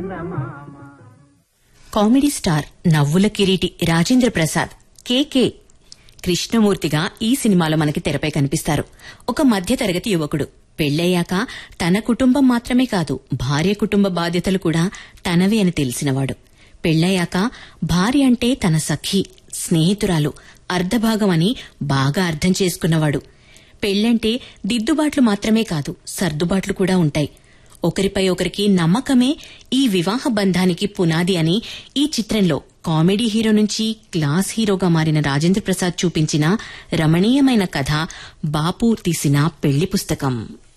comedy star నవ్వుల కిరీటి రాజేంద్ర ప్రసాద్ కేకే కృష్ణమూర్తిగా ఈ సినిమాలో మనకి తెరపై కనిపిస్తారు ఒక మధ్యతరగతి యువకుడు పెళ్లయ్యాక తన కుటుంబం మాత్రమే కాదు భార్య కుటుంబ బాధ్యతలు కూడా తనవే అని తెలిసినవాడు పెళ్లయ్యాక భార్య అంటే తన సఖి స్నేహితురాలు అర్ధభాగం అని బాగా అర్థం చేసుకున్నవాడు పెళ్లంటే దిద్దుబాట్లు మాత్రమే కాదు సర్దుబాట్లు కూడా ఉంటాయి ఒకరిపై ఒకరికి నమ్మకమే ఈ వివాహ బంధానికి పునాది అని ఈ చిత్రంలో కామెడీ హీరో నుంచి క్లాస్ హీరోగా మారిన రాజేంద్ర ప్రసాద్ చూపించిన రమణీయమైన కథ బాపు తీసిన పెళ్లి పుస్తకం